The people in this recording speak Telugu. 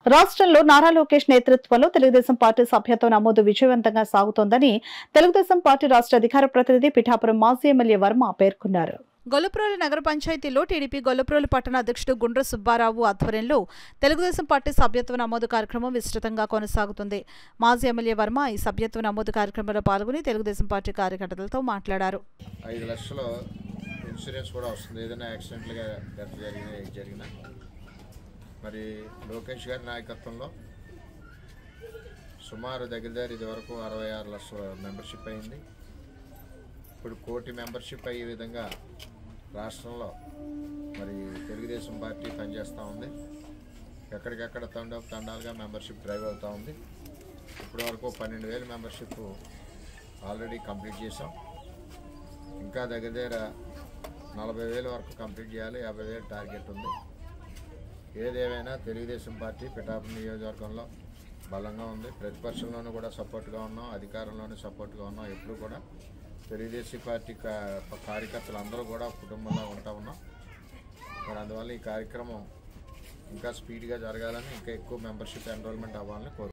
రాష్ట్రంలో నారా లోకేష్ నేతృత్వంలో తెలుగుదేశం పార్టీ సభ్యత్వ నమోదు విజయవంతంగా సాగుతోందని తెలుగుదేశం పార్టీ రాష్ట్ర అధికార ప్రతినిధి పిఠాపురం మాజీ ఎమ్మెల్యే వర్మ పేర్కొన్నారు గొల్లప్రోలు నగర పంచాయతీలో టీడీపీ గొల్లప్రోలు పట్టణ అధ్యక్షుడు గుండ్ర సుబ్బారావు ఆధ్వర్యంలో తెలుగుదేశం పార్టీ సభ్యత్వ నమోదు కార్యక్రమం విస్తృతంగా కొనసాగుతుంది మాజీ ఎమ్మెల్యే వర్మ ఈ సభ్యత్వ నమోదు కార్యక్రమంలో పాల్గొని తెలుగుదేశం పార్టీ కార్యకర్తలతో మాట్లాడారు ఐదు లక్షలు ఇన్సూరెన్స్ కూడా వస్తుంది ఏదైనా యాక్సిడెంట్లుగా డెత్ జరిగిన ఏది జరిగినా మరి లోకేష్ గారి నాయకత్వంలో సుమారు దగ్గర దగ్గర ఇది వరకు అరవై ఆరు లక్షల మెంబర్షిప్ అయింది ఇప్పుడు కోటి మెంబర్షిప్ అయ్యే విధంగా రాష్ట్రంలో మరి తెలుగుదేశం పార్టీ పనిచేస్తూ ఉంది ఎక్కడికెక్కడ తండ తండాలుగా మెంబర్షిప్ డ్రైవ్ అవుతూ ఉంది ఇప్పటి వరకు పన్నెండు వేల మెంబర్షిప్ ఆల్రెడీ కంప్లీట్ చేసాం ఇంకా దగ్గర దగ్గర నలభై వేల వరకు కంప్లీట్ చేయాలి యాభై వేలు టార్గెట్ ఉంది ఏదేమైనా తెలుగుదేశం పార్టీ పిఠాపురం నియోజకవర్గంలో బలంగా ఉంది ప్రతిపక్షంలోనూ కూడా సపోర్ట్గా ఉన్నాం అధికారంలోనూ సపోర్ట్గా ఉన్నాం ఎప్పుడు కూడా తెలుగుదేశం పార్టీ కా- కార్యకర్తలు అందరూ కూడా కుటుంబంలో ఉంటా ఉన్నాం మరి అందువల్ల ఈ కార్యక్రమం ఇంకా స్పీడ్గా జరగాలని ఇంకా ఎక్కువ మెంబర్షిప్ ఎన్రోల్మెంట్ అవ్వాలని కోరుకుంటున్నాం